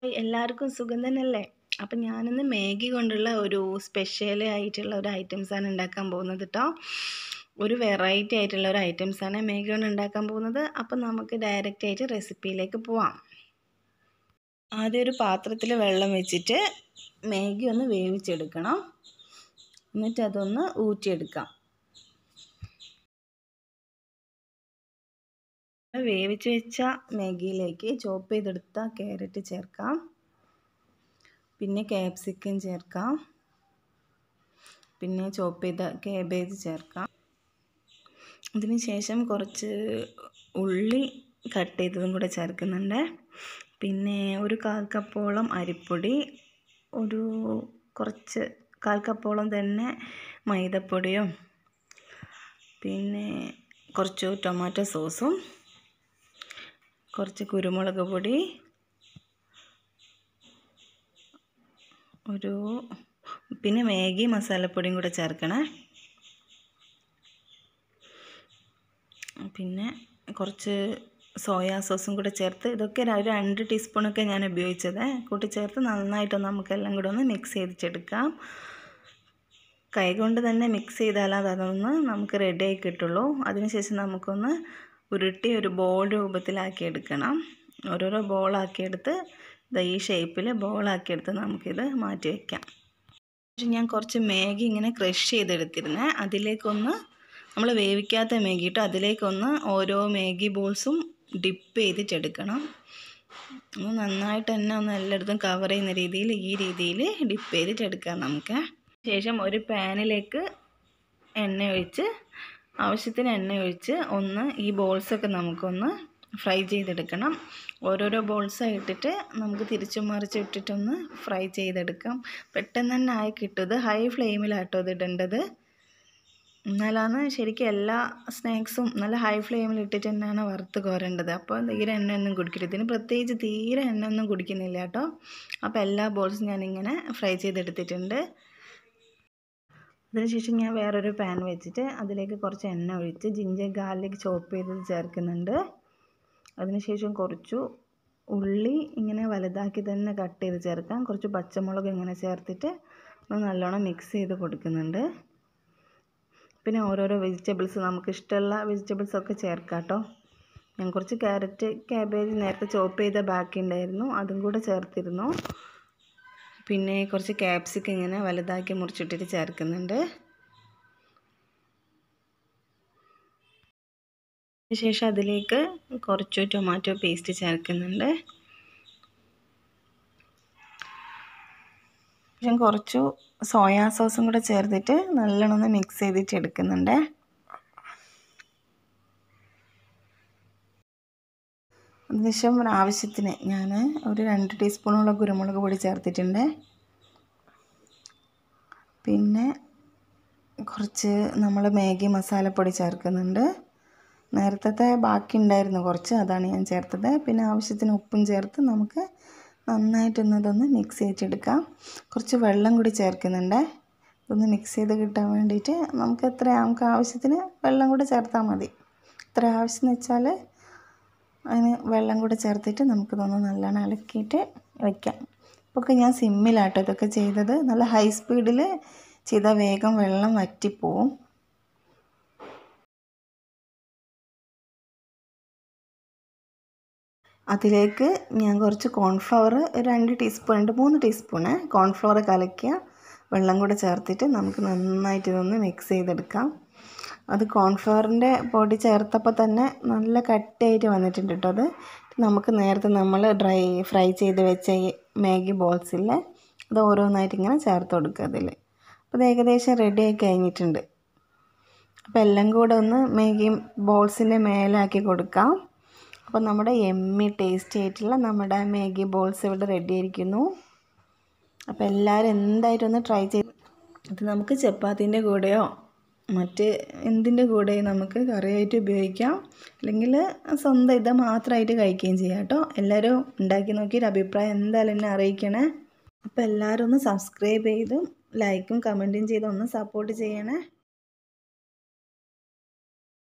എല്ലാവർക്കും സുഖം തന്നെയല്ലേ അപ്പം ഞാനിന്ന് മാഗി കൊണ്ടുള്ള ഒരു സ്പെഷ്യൽ ആയിട്ടുള്ള ഒരു ഐറ്റംസാണ് ഉണ്ടാക്കാൻ പോകുന്നത് കേട്ടോ ഒരു വെറൈറ്റി ആയിട്ടുള്ള ഒരു ഐറ്റംസാണ് മാഗി കൊണ്ട് ഉണ്ടാക്കാൻ പോകുന്നത് അപ്പം നമുക്ക് ഡയറക്റ്റ് ആയിട്ട് റെസിപ്പിയിലേക്ക് പോവാം ആദ്യം ഒരു പാത്രത്തിൽ വെള്ളം വെച്ചിട്ട് മാഗി ഒന്ന് വേവിച്ചെടുക്കണം എന്നിട്ട് അതൊന്ന് ഊറ്റിയെടുക്കാം വേവിച്ച് വെച്ച മാഗിയിലേക്ക് ചോപ്പ് ചെയ്തെടുത്ത ക്യാരറ്റ് ചേർക്കാം പിന്നെ ക്യാപ്സിക്കം ചേർക്കാം പിന്നെ ചോപ്പ് ചെയ്ത കാബേജ് ചേർക്കാം അതിന് ശേഷം കുറച്ച് ഉള്ളി കട്ട് ചെയ്തതും കൂടെ ചേർക്കുന്നുണ്ട് പിന്നെ ഒരു കാൽ കപ്പോളം അരിപ്പൊടി ഒരു കുറച്ച് കാൽ കപ്പോളം തന്നെ മൈദപ്പൊടിയും പിന്നെ കുറച്ച് ടൊമാറ്റോ സോസും കുറച്ച് കുരുമുളക് പൊടി ഒരു പിന്നെ മാഗി മസാലപ്പൊടിയും കൂടെ ചേർക്കണേ പിന്നെ കുറച്ച് സോയാ സോസും കൂടെ ചേർത്ത് ഇതൊക്കെ ഒരു രണ്ട് ടീസ്പൂണൊക്കെ ഞാൻ ഉപയോഗിച്ചത് കൂട്ടി ചേർത്ത് നന്നായിട്ടൊന്ന് നമുക്കെല്ലാം കൂടെ ഒന്ന് മിക്സ് ചെയ്തിട്ടെടുക്കാം കൈ കൊണ്ട് തന്നെ മിക്സ് ചെയ്താലത് അതൊന്ന് നമുക്ക് റെഡിയായി കിട്ടുള്ളൂ അതിനുശേഷം നമുക്കൊന്ന് ഉരുട്ടി ഒരു ബോൾ രൂപത്തിലാക്കി എടുക്കണം ഓരോരോ ബോളാക്കിയെടുത്ത് ഈ ഷേപ്പിൽ ബോളാക്കിയെടുത്ത് നമുക്കിത് മാറ്റി വയ്ക്കാം ഞാൻ കുറച്ച് മാഗി ഇങ്ങനെ ക്രഷ് ചെയ്തെടുത്തിരുന്നേ അതിലേക്കൊന്ന് നമ്മൾ വേവിക്കാത്ത മാഗി ഇട്ട് അതിലേക്കൊന്ന് ഓരോ മാഗി ബോൾസും ഡിപ്പ് ചെയ്തിട്ടെടുക്കണം ഒന്ന് നന്നായിട്ട് തന്നെ ഒന്ന് എല്ലായിടത്തും കവർ ചെയ്യുന്ന രീതിയിൽ ഈ രീതിയിൽ ഡിപ്പ് ചെയ്തിട്ടെടുക്കാം നമുക്ക് ശേഷം ഒരു പാനിലേക്ക് എണ്ണ ഒഴിച്ച് ആവശ്യത്തിന് എണ്ണ ഒഴിച്ച് ഒന്ന് ഈ ബോൾസൊക്കെ നമുക്കൊന്ന് ഫ്രൈ ചെയ്തെടുക്കണം ഓരോരോ ബോൾസായി ഇട്ടിട്ട് നമുക്ക് തിരിച്ചു മറിച്ച് ഇട്ടിട്ടൊന്ന് ഫ്രൈ ചെയ്തെടുക്കാം പെട്ടെന്ന് തന്നെ ആയി കിട്ടും ഇത് ഹൈ ഫ്ലെയിമിലാട്ടോ ഇത് ഇടേണ്ടത് എന്നാലാണ് ശരിക്കും എല്ലാ സ്നാക്സും നല്ല ഹൈ ഫ്ലെയിമിൽ ഇട്ടിട്ട് തന്നെയാണ് വറുത്ത് കോരേണ്ടത് അപ്പോൾ തീരെ എണ്ണയൊന്നും കുടിക്കരുത് ഇതിന് പ്രത്യേകിച്ച് തീരെ എണ്ണയൊന്നും കുടിക്കുന്നില്ല കേട്ടോ അപ്പോൾ എല്ലാ ബോൾസും ഞാനിങ്ങനെ ഫ്രൈ ചെയ്തെടുത്തിട്ടുണ്ട് അതിനുശേഷം ഞാൻ വേറൊരു പാൻ വെച്ചിട്ട് അതിലേക്ക് കുറച്ച് എണ്ണ ഒഴിച്ച് ജിഞ്ചർ ഗാർലിക് ചോപ്പ് ചെയ്തത് ചേർക്കുന്നുണ്ട് അതിനുശേഷം കുറച്ചു ഉള്ളി ഇങ്ങനെ വലുതാക്കി തന്നെ കട്ട് ചെയ്ത് ചേർക്കാം കുറച്ച് പച്ചമുളക് ഇങ്ങനെ ചേർത്തിട്ട് ഒന്ന് നല്ലോണം മിക്സ് ചെയ്ത് കൊടുക്കുന്നുണ്ട് പിന്നെ ഓരോരോ വെജിറ്റബിൾസ് നമുക്ക് ഇഷ്ടമുള്ള വെജിറ്റബിൾസ് ഒക്കെ ചേർക്കാം കേട്ടോ ഞാൻ കുറച്ച് ക്യാരറ്റ് ക്യാബേജ് നേരത്തെ ചോപ്പ് ചെയ്ത ബാക്കി ഉണ്ടായിരുന്നു അതും കൂടെ ചേർത്തിരുന്നു പിന്നെ കുറച്ച് ക്യാപ്സിക്കം ഇങ്ങനെ വലുതാക്കി മുറിച്ചിട്ടിട്ട് ചേർക്കുന്നുണ്ട് ശേഷം അതിലേക്ക് കുറച്ച് ടൊമാറ്റോ പേസ്റ്റ് ചേർക്കുന്നുണ്ട് ശേഷം കുറച്ച് സോയാ സോസും കൂടെ ചേർത്തിട്ട് നല്ലോണം ഒന്ന് മിക്സ് ചെയ്തിട്ട് എടുക്കുന്നുണ്ട് അതിനുശേഷം ആവശ്യത്തിന് ഞാൻ ഒരു രണ്ട് ടീസ്പൂണോളം കുരുമുളക് പൊടി ചേർത്തിട്ടുണ്ട് പിന്നെ കുറച്ച് നമ്മൾ മാഗി മസാലപ്പൊടി ചേർക്കുന്നുണ്ട് നേരത്തെ ബാക്കി ഉണ്ടായിരുന്നു കുറച്ച് അതാണ് ഞാൻ ചേർത്തത് പിന്നെ ആവശ്യത്തിന് ഉപ്പും ചേർത്ത് നമുക്ക് നന്നായിട്ടൊന്ന് ഇതൊന്ന് മിക്സ് ചെയ്തെടുക്കാം കുറച്ച് വെള്ളം കൂടി ചേർക്കുന്നുണ്ട് ഇതൊന്ന് മിക്സ് ചെയ്ത് കിട്ടാൻ വേണ്ടിയിട്ട് നമുക്ക് എത്ര നമുക്ക് ആവശ്യത്തിന് വെള്ളം കൂടി ചേർത്താൽ മതി എത്ര ആവശ്യം എന്ന് വെച്ചാൽ അതിന് വെള്ളം കൂടി ചേർത്തിട്ട് നമുക്കിതൊന്ന് നല്ലോണം ഇളക്കിയിട്ട് വയ്ക്കാം ഇപ്പോൾ ഞാൻ സിമ്മിലാട്ടോ ഇതൊക്കെ ചെയ്തത് നല്ല ഹൈ സ്പീഡിൽ ചെയ്താൽ വേഗം വെള്ളം വറ്റിപ്പോവും അതിലേക്ക് ഞാൻ കുറച്ച് കോൺഫ്ലവർ രണ്ട് ടീസ്പൂൺ രണ്ട് മൂന്ന് ടീസ്പൂണ് കോൺഫ്ലവർ കലക്കിയ വെള്ളം കൂടെ ചേർത്തിട്ട് നമുക്ക് നന്നായിട്ട് ഇതൊന്ന് മിക്സ് ചെയ്തെടുക്കാം അത് കോൺഫ്ലവറിൻ്റെ പൊടി ചേർത്തപ്പോൾ തന്നെ നല്ല കട്ടിയായിട്ട് വന്നിട്ടുണ്ട് കേട്ടോ അത് നമുക്ക് നേരത്തെ നമ്മൾ ഡ്രൈ ഫ്രൈ ചെയ്ത് വെച്ച ഈ മാഗി ബോൾസില്ലേ അത് ഓരോന്നായിട്ട് ഇങ്ങനെ ചേർത്ത് കൊടുക്കുക അതിൽ അപ്പോൾ അത് ഏകദേശം റെഡി ആയി കഴിഞ്ഞിട്ടുണ്ട് അപ്പോൾ എല്ലാം കൂടെ ഒന്ന് മാഗി ബോൾസിൻ്റെ മേലാക്കി കൊടുക്കാം അപ്പോൾ നമ്മുടെ എമ്മി ടേസ്റ്റി ആയിട്ടുള്ള നമ്മുടെ മാഗി ബോൾസ് ഇവിടെ റെഡി ആയിരിക്കുന്നു അപ്പോൾ എല്ലാവരും എന്തായാലും ഒന്ന് ട്രൈ ചെയ്ത് ഇത് നമുക്ക് ചപ്പാത്തിൻ്റെ കൂടെയോ മറ്റ് എന്തിൻ്റെ കൂടെയും നമുക്ക് കറിയായിട്ട് ഉപയോഗിക്കാം അല്ലെങ്കിൽ സ്വന്തം ഇത് മാത്രമായിട്ട് കഴിക്കുകയും ചെയ്യാം കേട്ടോ എല്ലാവരും ഉണ്ടാക്കി നോക്കിയിട്ട് അഭിപ്രായം എന്തായാലും എന്നെ അറിയിക്കണേ അപ്പോൾ എല്ലാവരും ഒന്ന് സബ്സ്ക്രൈബ് ചെയ്തും ലൈക്കും കമൻറ്റും ചെയ്ത് ഒന്ന് സപ്പോർട്ട് ചെയ്യണേ